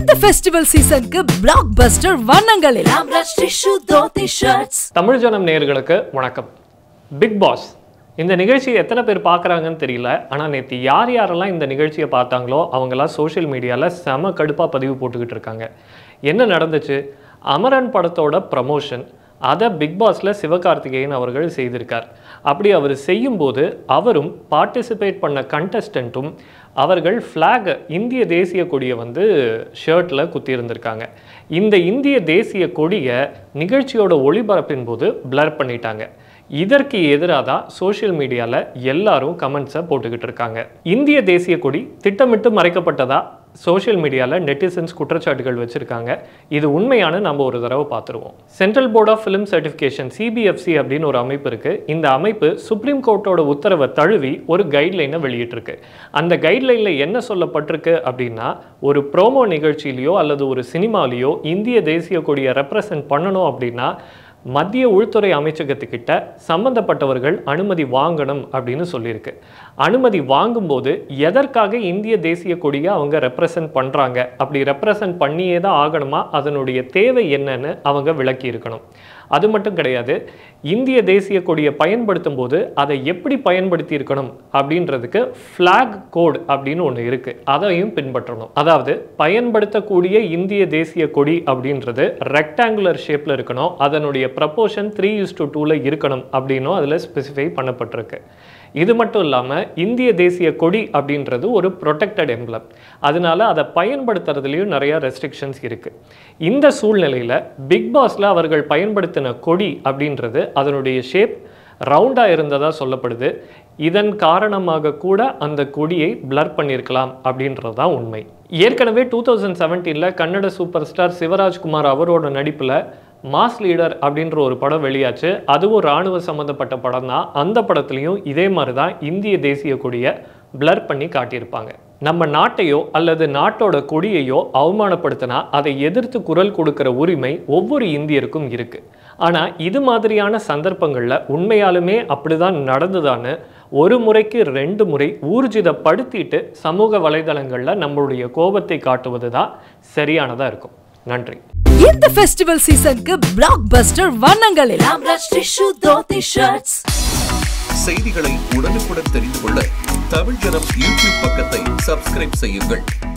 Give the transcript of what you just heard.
இந்த ஃபெஸ்டிவல் சீசனுக்கு blockbuster வண்ணங்களில் ஆம்ரஷ் டிஷ்யூ தோத்தி ஷர்ட்ஸ் தமிழ் ஜனம் நேயர்களுக்கு வணக்கம் பிக் பாஸ் இந்த நிகழ்ச்சியை எத்தனை பேர் பார்க்குறாங்கன்னு தெரியல ஆனால் நேற்று யார் யாரெல்லாம் இந்த நிகழ்ச்சியை பார்த்தாங்களோ அவங்கெல்லாம் சோஷியல் மீடியாவில் செம கடுப்பாக பதிவு போட்டுக்கிட்டு இருக்காங்க என்ன நடந்துச்சு அமரன் படத்தோட ப்ரமோஷன் அதை பிக் பாஸில் சிவகார்த்திகேயன் அவர்கள் செய்திருக்கார் அப்படி அவர் செய்யும்போது அவரும் பார்ட்டிசிபேட் பண்ண கண்டஸ்டண்ட்டும் அவர்கள் ஃப்ளாக் இந்திய தேசிய கொடியை வந்து ஷர்ட்டில் குத்தியிருந்திருக்காங்க இந்த இந்திய தேசிய கொடியை நிகழ்ச்சியோட ஒளிபரப்பின் போது பிளர் பண்ணிட்டாங்க இதற்கு எதிராக தான் சோஷியல் மீடியாவில் எல்லாரும் கமெண்ட்ஸை போட்டுக்கிட்டு இருக்காங்க இந்திய தேசிய கொடி திட்டமிட்டு மறைக்கப்பட்டதா சோஷியல் மீடியாவில் நெட்டிசன்ஸ் குற்றச்சாட்டுகள் வச்சுருக்காங்க இது உண்மையான நம்ம ஒரு தடவை பார்த்துருவோம் central board of film certification CBFC அப்படின்னு ஒரு அமைப்பு இருக்குது இந்த அமைப்பு சுப்ரீம் கோர்ட்டோட உத்தரவை தழுவி ஒரு கைட்லைனை வெளியிட்டிருக்கு அந்த கைட்லைனில் என்ன சொல்லப்பட்டிருக்கு அப்படின்னா ஒரு ப்ரோமோ நிகழ்ச்சியிலையோ அல்லது ஒரு சினிமாலேயோ இந்திய தேசிய கொடியை ரெப்ரசன்ட் பண்ணணும் அப்படின்னா மத்திய உள்துறை அமைச்சகத்துக்கிட்ட சம்பந்தப்பட்டவர்கள் அனுமதி வாங்கணும் அப்படின்னு சொல்லியிருக்கு அனுமதி வாங்கும்போது எதற்காக இந்திய தேசிய கொடியை அவங்க ரெப்ரசன்ட் பண்ணுறாங்க அப்படி ரெப்ரசன்ட் பண்ணியே தான் ஆகணுமா அதனுடைய தேவை என்னன்னு அவங்க விளக்கி இருக்கணும் அது மட்டும் கிடையாது இந்திய தேசிய கொடியை பயன்படுத்தும் போது அதை எப்படி பயன்படுத்தி இருக்கணும் அப்படின்றதுக்கு ஃப்ளாக் கோட் அப்படின்னு ஒன்று இருக்குது அதையும் பின்பற்றணும் அதாவது பயன்படுத்தக்கூடிய இந்திய தேசிய கொடி அப்படின்றது ரெக்டாங்குலர் ஷேப்பில் இருக்கணும் அதனுடைய ப்ரப்போர்ஷன் த்ரீ யூஸ் டு டூவில் இருக்கணும் அப்படின்னும் அதில் ஸ்பெசிஃபை பண்ணப்பட்டிருக்கு இது மட்டும் இல்லாமல் இந்திய தேசிய கொடி அப்படின்றது ஒரு ப்ரொடெக்டட் எம்ப்ளம் அதனால அதை பயன்படுத்துறதுலையும் நிறைய ரெஸ்ட்ரிக்ஷன்ஸ் இருக்குது இந்த சூழ்நிலையில் பிக் பாஸில் அவர்கள் பயன்படுத்தின கொடி அப்படின்றது அதனுடைய ஷேப் ரவுண்டாக இருந்ததாக சொல்லப்படுது இதன் காரணமாக கூட அந்த கொடியை பிளர் பண்ணியிருக்கலாம் அப்படின்றது தான் உண்மை ஏற்கனவே டூ தௌசண்ட் செவன்டீனில் கன்னட சூப்பர் ஸ்டார் சிவராஜ்குமார் அவரோட நடிப்பில் மாஸ் லீடர் அப்படின்ற ஒரு படம் வெளியாச்சு அதுவும் இராணுவ சம்மந்தப்பட்ட படம் தான் அந்த படத்துலையும் இதே மாதிரி தான் இந்திய தேசிய கொடியை பிளர் பண்ணி காட்டியிருப்பாங்க நம்ம நாட்டையோ அல்லது நாட்டோட கொடியையோ அவமானப்படுத்தினா அதை எதிர்த்து குரல் கொடுக்கிற உரிமை ஒவ்வொரு இந்தியருக்கும் இருக்கு ஆனால் இது மாதிரியான சந்தர்ப்பங்களில் உண்மையாலுமே அப்படிதான் நடந்துதான்னு ஒரு முறைக்கு ரெண்டு முறை ஊர்ஜிதப்படுத்திட்டு சமூக வலைதளங்களில் நம்மளுடைய கோபத்தை காட்டுவது தான் சரியானதாக இருக்கும் நன்றி இந்த ஃபெஸ்டிவல் சீசனுக்கு பிளாக் பஸ்டர் வண்ணங்களில் ஆம்ரஷ் டிஷ்யூ தோத்தி ஷர்ட்ஸ் செய்திகளை உடனுக்குடன் தெரிந்து கொள்ள தமிழ் ஜனம் யூடியூப் பக்கத்தை சப்ஸ்கிரைப் செய்யுங்கள்